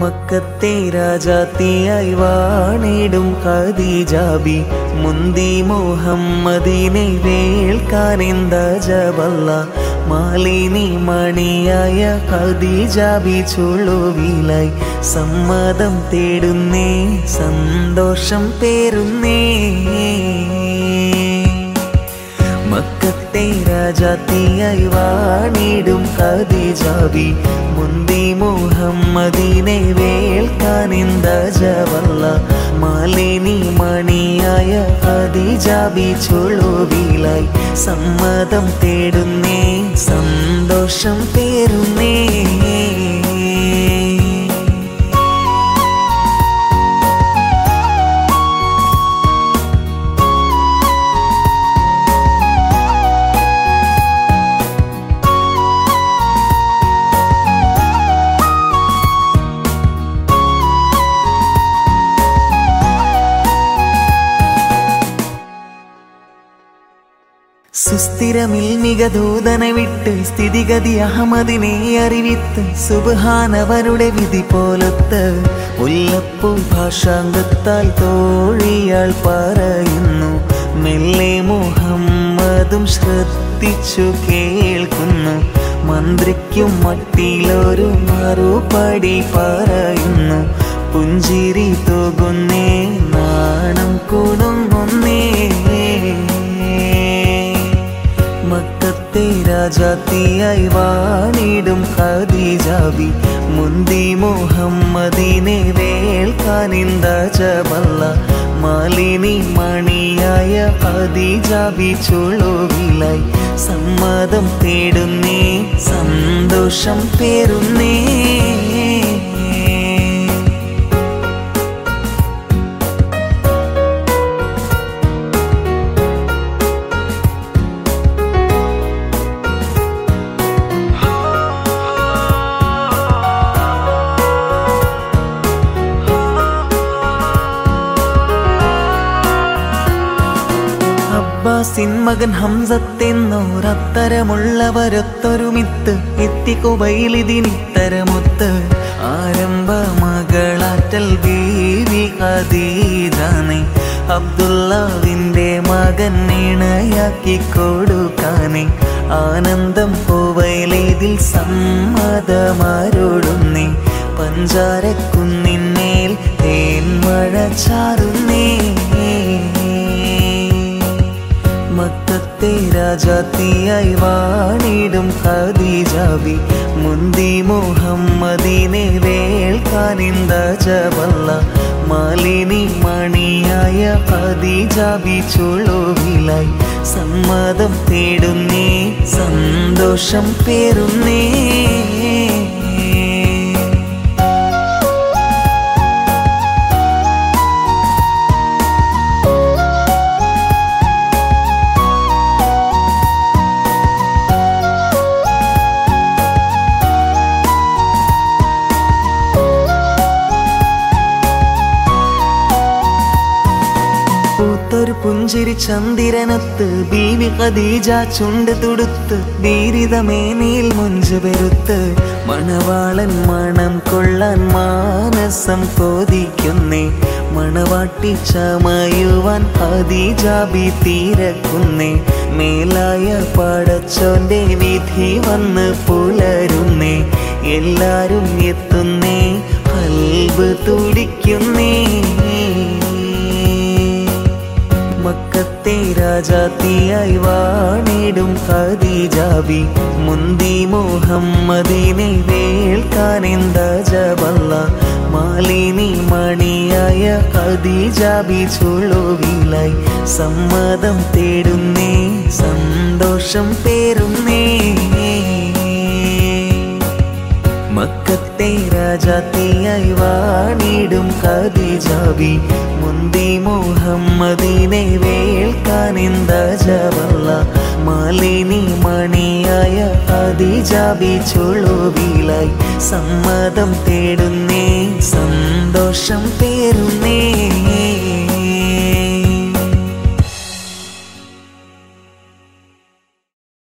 മക്കത്തെ രാജാത്തിയായി വാണിടും ഖദീജാബി മുന്തി മുഹമ്മദിനെ വേൾക്കാനെന്ത ജബല്ല മാലിനി മണിയായ ഖദീജാബി ചുളുവിലായി സമ്മതം തേടുന്നേ സന്തോഷം പേരുന്നേ മക്കത്തെ രാജാത്തിയായി വാണിടും ഖദീജാബി മുന്തി മുഹമ്മദിനെ വേൾക്കാനെന്ത ജവല്ല മാലിനി മണിയായ ഖദീജാബി ചുളുവിലായി സമ്മതം തേടുന്നേ സന്തോഷം പേരുന്നേ സുസ്ഥിരമിൽ മികദൂതനെ വിട്ട് സ്ഥിതിഗതി അഹമ്മദിനെ അറിവിത്ത് സുബാനവരുടെ വിധി പോലത്ത് മുല്ലപ്പൂ ഭാഷാംഗത്താൽ തോഴിയാൾ പറയുന്നു മെല്ലെ മുഹമ്മദും ശ്രദ്ധിച്ചു കേൾക്കുന്നു മന്ത്രിക്കും മട്ടിലൊരു മറുപടി പറയുന്നു പുഞ്ചിരി തോകുന്നേ നാണം കുടുങ്ങുന്നേ മക്കത്തെ രാജാത്തിയായി വാണിടും ഖദീജാബി മുന്തി മുഹമ്മദിനെ വേൾക്കാനിന്ത ജബല്ല മാലിനി മണിയായ ഖദീജാബി ചുളുവിലായി സമ്മതം തേടുന്നേ സന്തോഷം പേരുന്നേ അബ്ബാസിൻ മകൻ ഹംസത്തെന്നോരത്തരമുള്ളവരൊത്തൊരുമിത്ത് എത്തിക്കുബൈലിതിനിത്തരമൊത്ത് ആരംഭ മകളാറ്റൽ ബീവി ഖദീജാനെ അബ്ദുല്ലാവിന്റെ മകൻ ഇണയാക്കി കൊടുക്കാനെ ആനന്ദം പോവയിലേതിൽ സമ്മതമാരോടുന്നേ പഞ്ചാരക്കുന്നിന്മേൽ തേൻമഴ ചാറുന്നേ മക്കത്തെ രാജാത്തിയായി വാണിടും ഖദീജാബി മുന്തി മുഹമ്മദിനെ വേൾക്കാനിന്ത ജബല്ല മാലിനി മണിയായ ഖദീജാബി ചുളുവിലായി സമ്മതം തേടുന്നേ സന്തോഷം പേരുന്നേ പൂത്തൊരു പുഞ്ചിരി ചന്ദിരനത്ത് ബീവി ഖദീജ ചുണ്ട് തുടുത്ത് ബീരിതമേനിയിൽ മുഞ്ചു പെരുത്ത് മണവാളൻ മണം കൊള്ളാൻ മാനസം കൊതിക്കുന്നേ മണവാട്ടി ചമയുവാൻ ഖദീജാബി തീരക്കുന്നേ മേലായ പടച്ചോന്റെ വിധി വന്ന് പുലരുന്നേ എല്ലാരും എത്തുന്നേ അൽബ് തുടിക്കുന്നേ മക്കത്തെ രാജാത്തിയായി വാണിടും ഖദീജാബി മുന്തി മുഹമ്മദിനെ വേൾക്കാനെന്ത ജബല്ല മാലിനി മണിയായ ഖദീജാബി ചുളുവിലായി സമ്മതം തേടുന്നേ സന്തോഷം പേരുന്നേ മക്കത്തെ രാജാത്തിയായി വാണിടും ഖദീജാബി മുന്തി മുഹമ്മദിനെ വേൾക്കാനെന്ത ജവല്ല മാലിനി മണിയായ ഖദീജാബി ചുളുവിലായി സമ്മതം തേടുന്നേ സന്തോഷം പേരുന്നേ